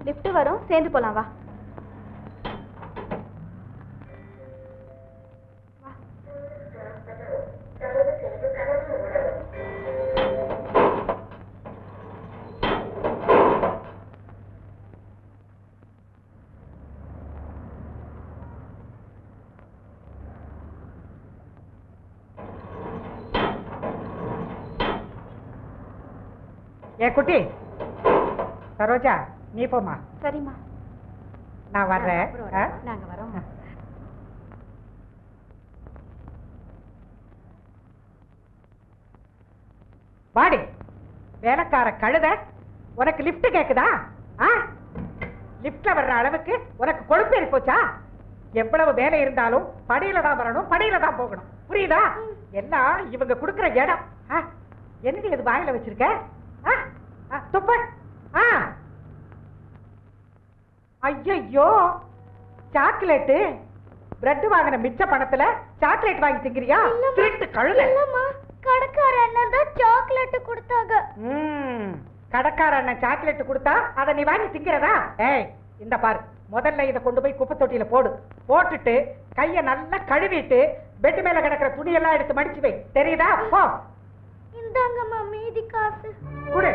Lift வரும் சேர்ந்து போலாம் வா ஏ குட்டி சரோஜா நீ போம்மா சரிம்மா நான் வர்றேன் ஆ? நாங்க வரோம் வாடி வேலைக்கார கழுத உனக்கு லிஃப்ட் கேக்குதா ஆ லிஃப்ட்ல வர்ற அளவுக்கு உனக்கு கொழுப்பு ஏறி போச்சா எவ்வளவு வேலை இருந்தாலும் படியில தான் வரணும் படியில தான் போகணும் புரியுதா எல்லாம் இவங்க கொடுக்கிற இடம் ஆ, என்னடி இது வாயில வச்சிருக்க ஆ? ஆ, துப்பு ஆ ஐயையோ சாக்லேட்டு பிரெட் வாங்கின மிச்ச பணத்துல சாக்லேட் வாங்கி திங்கிறியா திருட்டு கழுத கடைக்கார அண்ணன் தான் சாக்லேட் கொடுத்தாங்க ம், கடைக்கார அண்ணன் சாக்லேட் கொடுத்தா அதை நீ வாங்கி திங்கிறதா ஏய் இந்த பாரு முதல்ல இதை கொண்டு போய் குப்பை தொட்டியில போடு போட்டுட்டு கைய நல்லா கழுவிட்டு பெட் மேல கிடக்கிற துணியெல்லாம் எடுத்து மடிச்சு வை தெரியுதா போ இந்தாங்கம்மா மீதி காசு குடு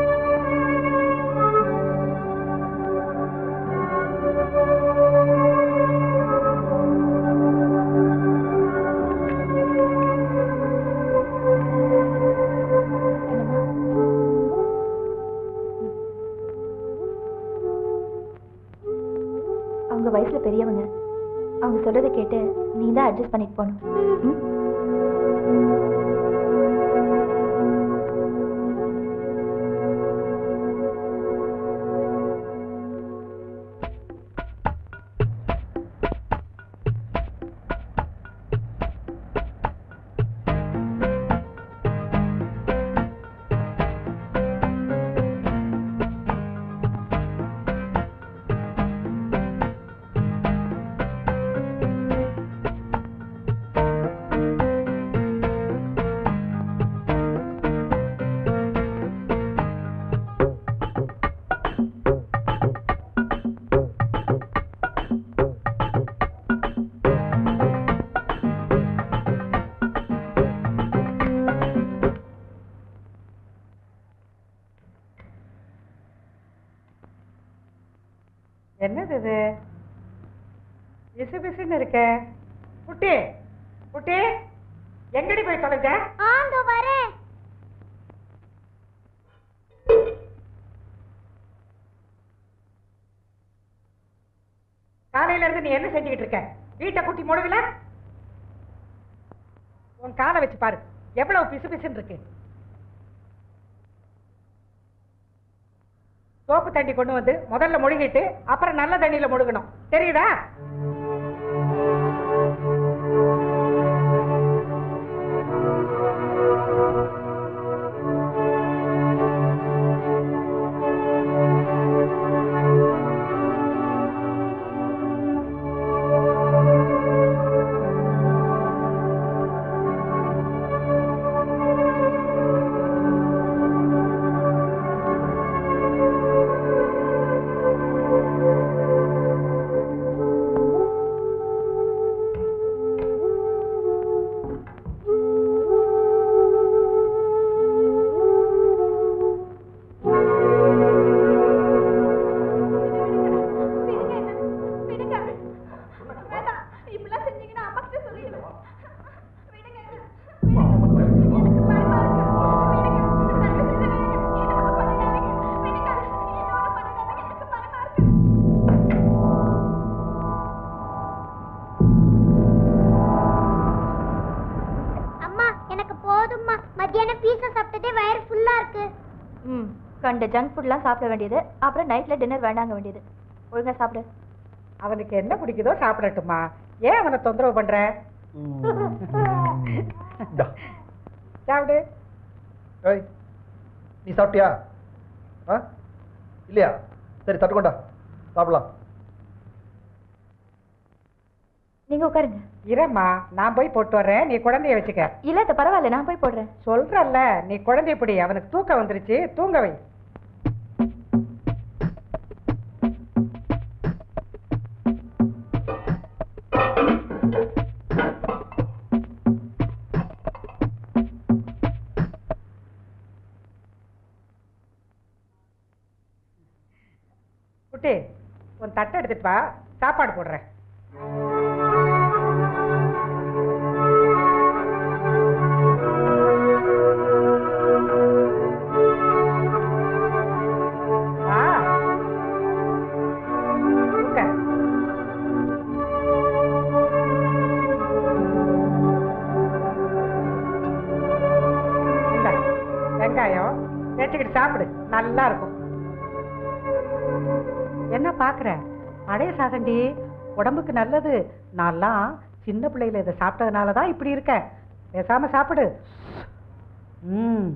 அவங்க வயசுல பெரியவங்க அவங்க சொல்றதை கேட்டு நீ தான் அட்ஜஸ்ட் பண்ணிட்டு போகணும் ம்? என்னது இது பிசு பிசுன்னு இருக்க குட்டி குட்டி எங்கடி போய் தொலைஞ்ச ஆங்க வரேன் காலையில இருந்து நீ என்ன செஞ்சுக்கிட்டு இருக்க வீட்டை குட்டி முழுகல உன் காலை வச்சு பாரு எவ்வளவு பிசு பிசுன்னு இருக்கு சோப்பு தண்ணி கொண்டு வந்து முதல்ல முழுகிட்டு அப்புறம் நல்ல தண்ணியில முழுகணும் தெரியுதா அம்மா எனக்கு போதும்மா மத்தியானம் பீஸா சாப்பிட்டதே வயிறு ஃபுல்லா இருக்கு ம் கண்ட ஜங்க் ஃபுட்லாம் சாப்பிட வேண்டியது அப்புறம் நைட்ல டின்னர் வேண்டாங்க வேண்டியது ஒழுங்கா சாப்பிடு அவனுக்கு என்ன பிடிக்குதோ சாப்பிடட்டுமா ஏன் அவனை தொந்தரவு பண்ற இந்தா. சாப்பிடு ஏய் நீ சாப்பிட்டியா ஆ இல்லையா சரி தட்டு கொண்டா சாப்பிடலாம் நீங்க உட்காருங்க இரம்மா நான் போய் போட்டு வர்றேன் நீ குழந்தைய வச்சுக்க இல்ல இது பரவாயில்ல நான் போய் போடுறேன் சொல்றல்ல நீ குழந்தைய பிடி அவனுக்கு தூக்கம் வந்துருச்சு தூங்க வை தட்டை எடுத்துட்டு வா சாப்பாடு போடுறேன் வா. உட்கார். இந்தா, வெங்காயம் வச்சுக்கிட்டு சாப்பிடு நல்லா இருக்கும் என்ன பாக்குற பழைய சாதண்டி உடம்புக்கு நல்லது நான்லாம் சின்ன பிள்ளையில இதை சாப்பிட்டதுனால தான் இப்படி இருக்கேன் பேசாம சாப்பிடு ம்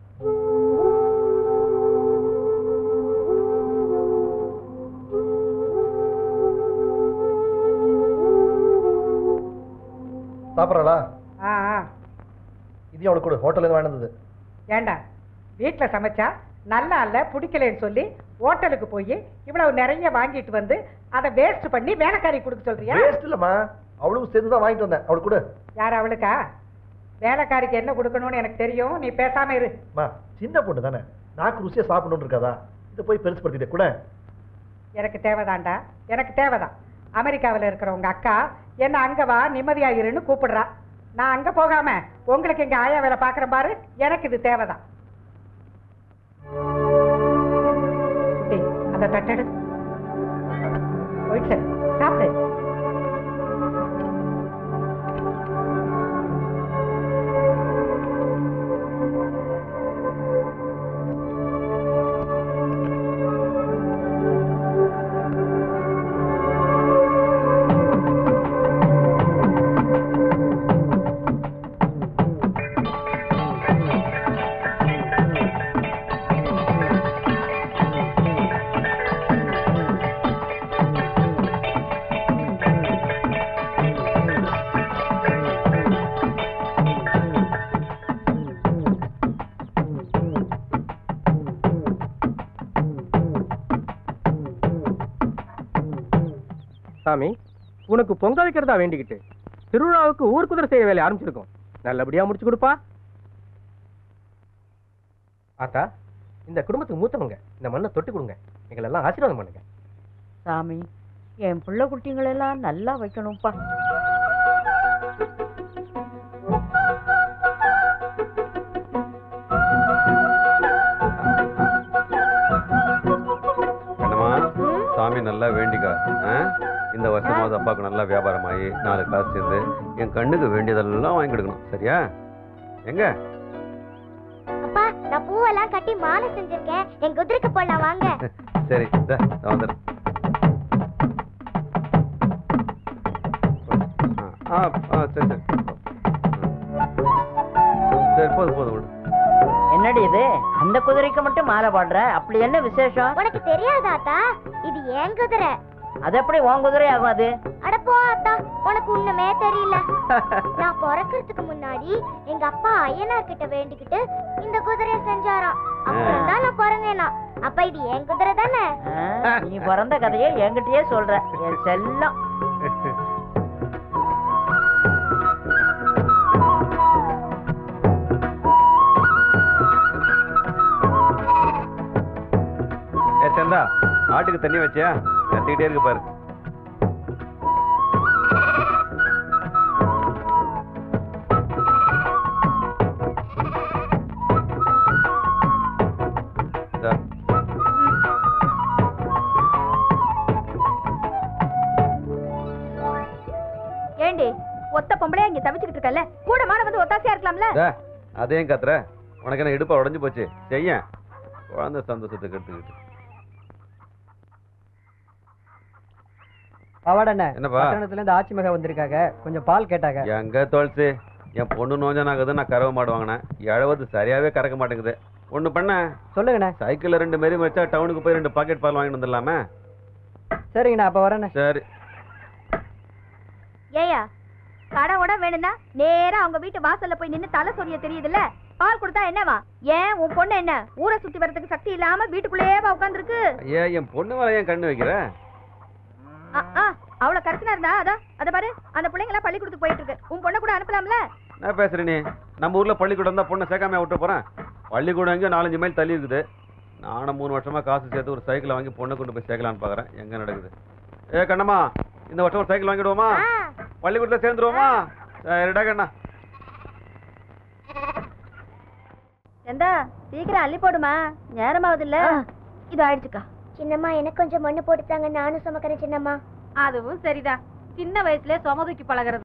சாப்பிட்றாளா ஆ ஆ. இதையும் அவளுக்கு கொடு ஹோட்டல்லேருந்து வாங்கினது ஏண்டா வீட்டில் சமைச்சா நல்லா இல்ல பிடிக்கலன்னு சொல்லி ஹோட்டலுக்கு போய் இவ்வளவு நிறைய வாங்கிட்டு வந்து அதை வேஸ்ட் பண்ணி வேலைக்காரி கொடுக்க சொல்றியா வேஸ்ட் இல்லைம்மா அவளுக்கும் சேர்த்து தான் வாங்கிட்டு வந்தேன் அவளுக்கு கொடு யார் அவளுக்கா வேலைக்காரிக்கு என்ன கொடுக்கணும்னு எனக்கு தெரியும் நீ பேசாம இரு அம்மா சின்ன பொண்ணு தானே நாக்கு ருசியாக சாப்பிடணும்னு இருக்காதா இதை போய் பெருசுப்படுத்திட்டே கூட எனக்கு தேவைதான்டா எனக்கு தேவைதான் அமெரிக்காவில் இருக்கிற உங்க அக்கா என்ன அங்க வா நிம்மதியா இருன்னு கூப்பிடுறா நான் அங்க போகாம உங்களுக்கு இங்க ஆயா வேலை பாக்குறேன் பாரு எனக்கு இது தேவைதான் குட்டி, அந்த தட்டெடு போயிட்டு சரி, சாப்பிடு சாமி உனக்கு பொங்க வைக்கிறதா வேண்டிக்கிட்டு திருவிழாவுக்கு ஊர் குதிரை செய்ய வேலையை ஆரம்பிச்சிருக்கோம் நல்லபடியா முடிச்சு கொடுப்பா ஆத்தா இந்த குடும்பத்துக்கு மூத்தவங்க இந்த மண்ணை தொட்டு கொடுங்க எங்களெல்லாம் ஆசீர்வாதம் பண்ணுங்க சாமி என் புள்ள குட்டிங்களெல்லாம் நல்லா வைக்கணும்ப்பா என்னம்மா சாமி நல்லா வேண்டிக்கா ஆ? இந்த வருஷமாவது அப்பாவுக்கு நல்லா வியாபாரம் ஆகி நாலு காசு சேர்ந்து என் கண்ணுக்கு வேண்டியதெல்லாம் வாங்கி கொடுக்கணும் சரியா எங்க அப்பா நான் பூவெல்லாம் கட்டி மாலை செஞ்சிருக்கேன் என் குதிரைக்கு போடலாம் வாங்க சரி இந்தா, நான் வந்துடுறேன் ஆ ஆ சரி சரி சரி போதும் போதும் விடு என்னடி இது அந்த குதிரைக்கு மட்டும் மாலை பாடுற அப்படி என்ன விசேஷம் உனக்கு தெரியாதாத்தா இது என் குதிரை அது எப்படி உன் குதிரை ஆகும் அது அட போ அத்தா உனக்கு ஒண்ணுமே தெரியல நான் பிறக்கிறதுக்கு முன்னாடி எங்க அப்பா ஐயனார் கிட்ட வேண்டிக்கிட்டு இந்த குதிரையை செஞ்சாராம் அப்புறம் தான் நான் பிறந்தேனா அப்ப இது என் குதிரை தானே ஆ, நீ பிறந்த கதையை என்கிட்டயே சொல்ற என் செல்லம் ஏ சந்தா ஆட்டுக்கு தண்ணி வச்சியா கத்திக்கிட்டே இருக்கு பாரு இந்தா. ஏண்டி ஒத்த பொம்பளையா இங்க தவிச்சுக்கிட்டு இருக்கல கூட மாட வந்து ஒத்தாசையா இருக்கலாம்ல டே, அதையும் கத்துற உனக்கு என்ன இடுப்பா உடஞ்சு போச்சு செய்ய குழந்தை சந்தோஷத்துக்கு எடுத்துக்கிட்டு பவாடண்ணே என்னப்பா? பட்டணத்துல இருந்து ஆச்சி மகா வந்திருக்காங்க கொஞ்சம் பால் கேட்டாங்க எங்க தொலைச்சு என் பொண்ணு நோஞ்சனாகுது நான் கறவை மாடு வாங்கினேன் எழுபது சரியாவே கறக்க மாட்டேங்குது ஒண்ணு பண்ண சொல்லுங்கண்ணே சைக்கிள்ல ரெண்டு மாரி வச்சா டவுனுக்கு போய் ரெண்டு பாக்கெட் பால் வாங்கிட்டு வந்துடலாமே சரிங்கண்ணா அப்ப வரேண்ணே சரி ஏயா கடை உட வேணும்னா நேரா அவங்க வீட்டு வாசல்ல போய் நின்னு தலை சொரிய தெரியுதுல்ல பால் கொடுத்தா என்னவா ஏன் உன் பொண்ணு என்ன ஊரை சுத்தி வரதுக்கு சக்தி இல்லாம வீட்டுக்குள்ளேயே உட்காந்துருக்கு ஐயா என் பொண்ணு மேல ஏன் கண்ணு வைக்கிற அவள கரெக்டா இருந்தா அதான் அத பாரு அந்த பிள்ளைங்க எல்லாம் பள்ளிக்கூடத்துக்கு போயிட்டு இருக்கு உன் பொண்ணை கூட அனுப்பலாம்ல என்ன பேசுற நீ நம்ம ஊர்ல பள்ளிக்கூடம் தான் பொண்ணை சேர்க்காம விட்டு போறேன் பள்ளிக்கூடம் எங்கேயோ நாலஞ்சு மைல் தள்ளி இருக்குது நானும் மூணு வருஷமா காசு சேர்த்து ஒரு சைக்கிளை வாங்கி பொண்ணை கொண்டு போய் சேர்க்கலான்னு பாக்குறேன் எங்க நடக்குது ஏ கண்ணம்மா இந்த வருஷம் ஒரு சைக்கிள் வாங்கிடுவோமா ஆ, பள்ளிக்கூடத்துல சேர்ந்துருவோமா சரிடா கண்ணா எந்தா சீக்கிரம் அள்ளி போடுமா நேரமாவது இல்ல இது ஆயிடுச்சுக்கா சின்னம்மா எனக்கு கொஞ்சம் மண்ணு போட்டுத்தாங்க நானும் சுமக்கிறேன் சின்னம்மா அதுவும் சரிதான் சின்ன வயசுல சுமதுக்கி பழகிறது